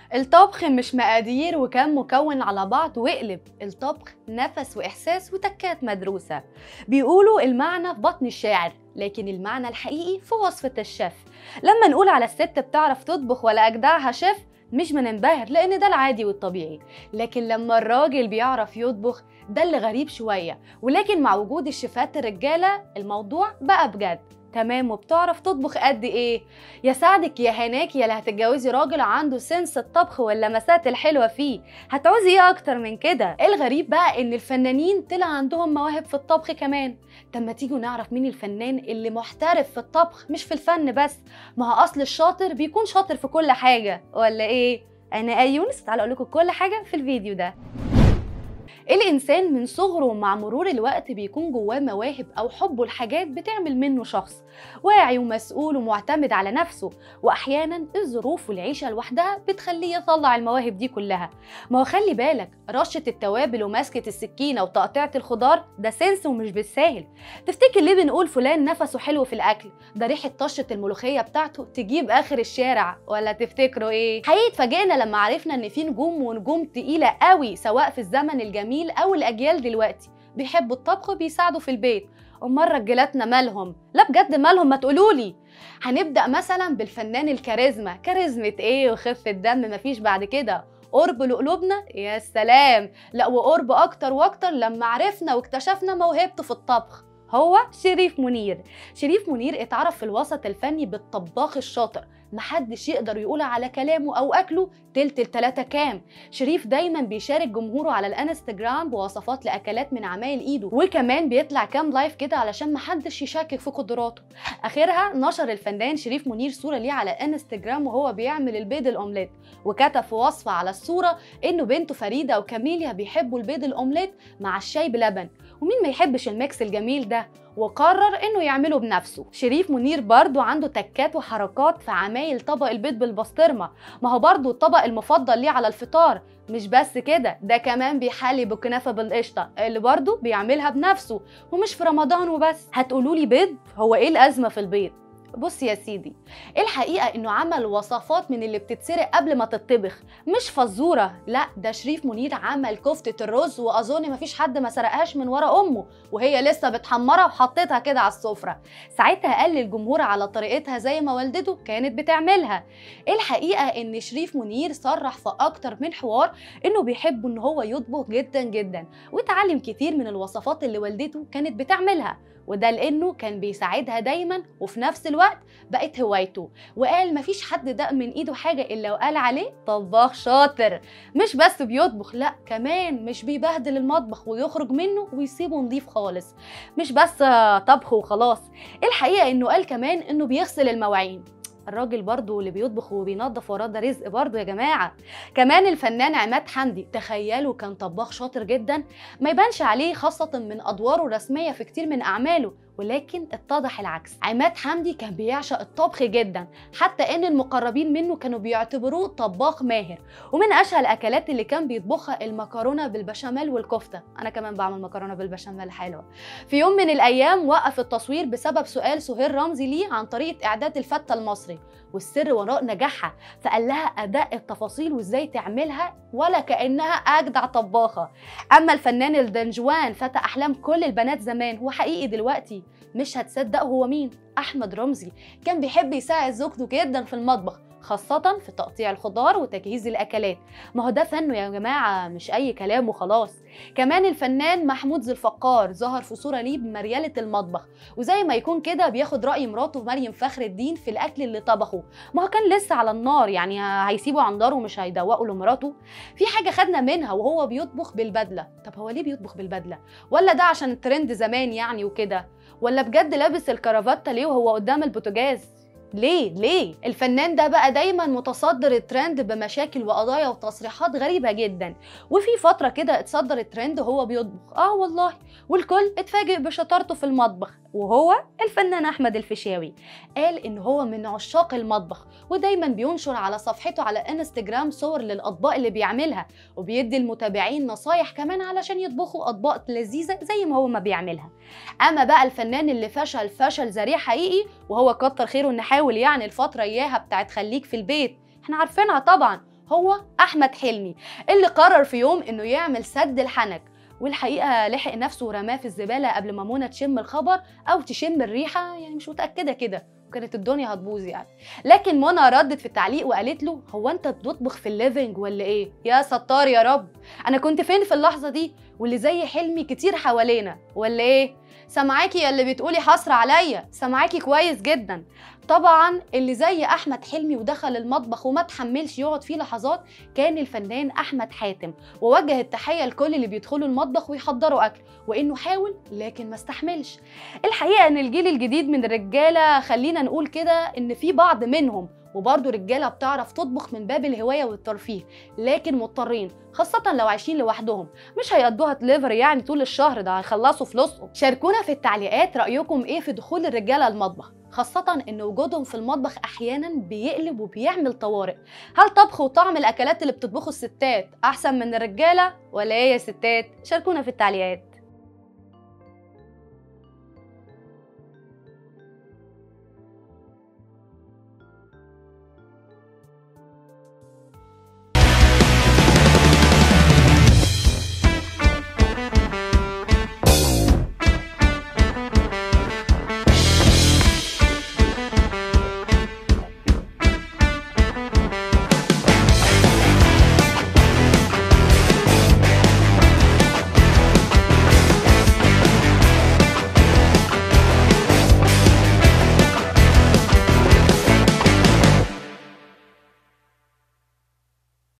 الطبخ مش مقادير وكم مكون على بعض واقلب الطبخ نفس وإحساس وتكات مدروسة بيقولوا المعنى في بطن الشاعر لكن المعنى الحقيقي في وصفة الشيف لما نقول على الست بتعرف تطبخ ولا أجدعها شيف مش بننبهر لأن ده العادي والطبيعي لكن لما الراجل بيعرف يطبخ ده اللي غريب شوية ولكن مع وجود الشيفات الرجالة الموضوع بقى بجد تمام وبتعرف تطبخ قد ايه يا سعدك يا هناك يا اللي هتتجوزي راجل عنده سنس الطبخ واللمسات الحلوه فيه هتعوزي ايه اكتر من كده الغريب بقى ان الفنانين طلع عندهم مواهب في الطبخ كمان طب ما تيجوا نعرف مين الفنان اللي محترف في الطبخ مش في الفن بس ما هو اصل الشاطر بيكون شاطر في كل حاجه ولا ايه انا اي يونس تعالوا اقول لكم كل حاجه في الفيديو ده الإنسان من صغره مع مرور الوقت بيكون جواه مواهب أو حبه لحاجات بتعمل منه شخص واعي ومسؤول ومعتمد على نفسه وأحيانا الظروف والعيشة لوحدها بتخليه يطلع المواهب دي كلها ما هو خلي بالك رشة التوابل وماسكة السكينة وتقطيعة الخضار ده سنس ومش بالساهل تفتكر ليه بنقول فلان نفسه حلو في الأكل ده ريحة طشة الملوخية بتاعته تجيب آخر الشارع ولا تفتكروا إيه حقيقة اتفاجئنا لما عرفنا إن في نجوم ونجوم تقيلة قوي سواء في الزمن الجميل الجيل او الاجيال دلوقتي بيحبوا الطبخ وبيساعدوا في البيت امال رجالاتنا مالهم لا بجد مالهم ما تقولولي هنبدا مثلا بالفنان الكاريزما كاريزما ايه وخفه دم مفيش بعد كده قرب لقلوبنا يا سلام لا وقرب اكتر واكتر لما عرفنا واكتشفنا موهبته في الطبخ هو شريف منير شريف منير اتعرف في الوسط الفني بالطباخ الشاطر محدش يقدر يقول على كلامه او اكله تلت التلاتة كام شريف دايما بيشارك جمهوره على الانستجرام بوصفات لاكلات من عمايل ايده وكمان بيطلع كام لايف كده علشان محدش يشكك في قدراته اخرها نشر الفنان شريف منير صوره ليه على الانستجرام وهو بيعمل البيض الاومليت وكتب في وصفه على الصوره انه بنته فريده وكاميليا بيحبوا البيض الاومليت مع الشاي بلبن ومين ما يحبش الميكس الجميل ده وقرر انه يعمله بنفسه شريف منير برضو عنده تكات وحركات في عمايل طبق البيض بالبسطرمه ما هو برضو الطبق المفضل ليه على الفطار مش بس كده ده كمان بيحلي بالكنافه بالقشطه اللي برضو بيعملها بنفسه ومش في رمضان وبس هتقولولي بيض هو ايه الازمه في البيض بص يا سيدي الحقيقه انه عمل وصفات من اللي بتتسرق قبل ما تطبخ مش فزوره لا ده شريف منير عمل كفته الرز واظن مفيش حد ما سرقهاش من ورا امه وهي لسه بتحمرها وحطيتها كده على السفره ساعتها قال للجمهور على طريقتها زي ما والدته كانت بتعملها الحقيقه ان شريف منير صرح في اكتر من حوار انه بيحب ان هو يطبخ جدا جدا وتعلم كتير من الوصفات اللي والدته كانت بتعملها وده لانه كان بيساعدها دايما وفي نفس الوقت بقت هوايته وقال مفيش حد دق من ايده حاجه الا وقال عليه طباخ شاطر مش بس بيطبخ لا كمان مش بيبهدل المطبخ ويخرج منه ويسيبه نظيف خالص مش بس طبخ وخلاص الحقيقه انه قال كمان انه بيغسل المواعين الراجل برضه اللي بيطبخ وبينظف وراه ده رزق برضه يا جماعه كمان الفنان عماد حمدي تخيلوا كان طباخ شاطر جدا ما يبانش عليه خاصه من ادواره الرسميه في كتير من اعماله ولكن اتضح العكس عماد حمدي كان بيعشق الطبخ جدا حتى ان المقربين منه كانوا بيعتبروه طباخ ماهر ومن اشهر الاكلات اللي كان بيطبخها المكرونه بالبشاميل والكفته انا كمان بعمل مكرونه بالبشاميل حلوه في يوم من الايام وقف التصوير بسبب سؤال سهير رمزي ليه عن طريقه اعداد الفته المصري والسر وراء نجاحها فقال لها اداء التفاصيل وازاي تعملها ولا كانها اجدع طباخه اما الفنان الدنجوان فتى احلام كل البنات زمان هو حقيقي دلوقتي مش هتصدق هو مين احمد رمزي كان بيحب يساعد زوجته جدا في المطبخ خاصة في تقطيع الخضار وتجهيز الأكلات ما هو ده فنه يا جماعة مش أي كلام وخلاص كمان الفنان محمود ذو الفقار ظهر في صورة ليه بمريالة المطبخ وزي ما يكون كده بياخد رأي مراته مريم فخر الدين في الأكل اللي طبخه ما هو كان لسه على النار يعني هيسيبه على النار ومش هيدوقوا لمراته في حاجة خدنا منها وهو بيطبخ بالبدلة طب هو ليه بيطبخ بالبدلة ولا ده عشان الترند زمان يعني وكده ولا بجد لابس الكرافتة ليه وهو قدام البوتاجاز ليه ليه الفنان ده بقى دايما متصدر الترند بمشاكل وقضايا وتصريحات غريبة جدا وفي فترة كده اتصدر الترند وهو بيطبخ اه والله والكل اتفاجئ بشطارته في المطبخ وهو الفنان احمد الفيشاوي قال ان هو من عشاق المطبخ ودايما بينشر على صفحته على انستجرام صور للاطباق اللي بيعملها وبيدي المتابعين نصايح كمان علشان يطبخوا اطباق لذيذه زي ما هو ما بيعملها اما بقى الفنان اللي فشل فشل ذريع حقيقي وهو كتر خيره ان حاول يعني الفتره اياها بتاعت خليك في البيت احنا عارفينها طبعا هو احمد حلمي اللي قرر في يوم انه يعمل سد الحنك والحقيقه لحق نفسه ورماه في الزباله قبل ما منى تشم الخبر او تشم الريحه يعني مش متاكده كده وكانت الدنيا هتبوظ يعني لكن منى ردت في التعليق وقالت له هو انت بتطبخ في الليفنج ولا ايه يا ستار يا رب انا كنت فين في اللحظه دي واللي زي حلمي كتير حوالينا ولا ايه سامعاكي يا اللي بتقولي حصر عليا سامعاكي كويس جدا طبعا اللي زي احمد حلمي ودخل المطبخ وما تحملش يقعد فيه لحظات كان الفنان احمد حاتم ووجه التحيه لكل اللي بيدخلوا المطبخ ويحضروا اكل وانه حاول لكن ما استحملش الحقيقه ان الجيل الجديد من الرجاله خلينا نقول كده ان في بعض منهم وبرضه رجاله بتعرف تطبخ من باب الهوايه والترفيه لكن مضطرين خاصة لو عايشين لوحدهم مش هيقضوها دليفري يعني طول الشهر ده هيخلصوا فلوسهم شاركونا في التعليقات رأيكم ايه في دخول الرجالة المطبخ خاصة إن وجودهم في المطبخ أحيانا بيقلب وبيعمل طوارئ هل طبخ وطعم الأكلات اللي بتطبخه الستات أحسن من الرجالة ولا إيه يا ستات؟ شاركونا في التعليقات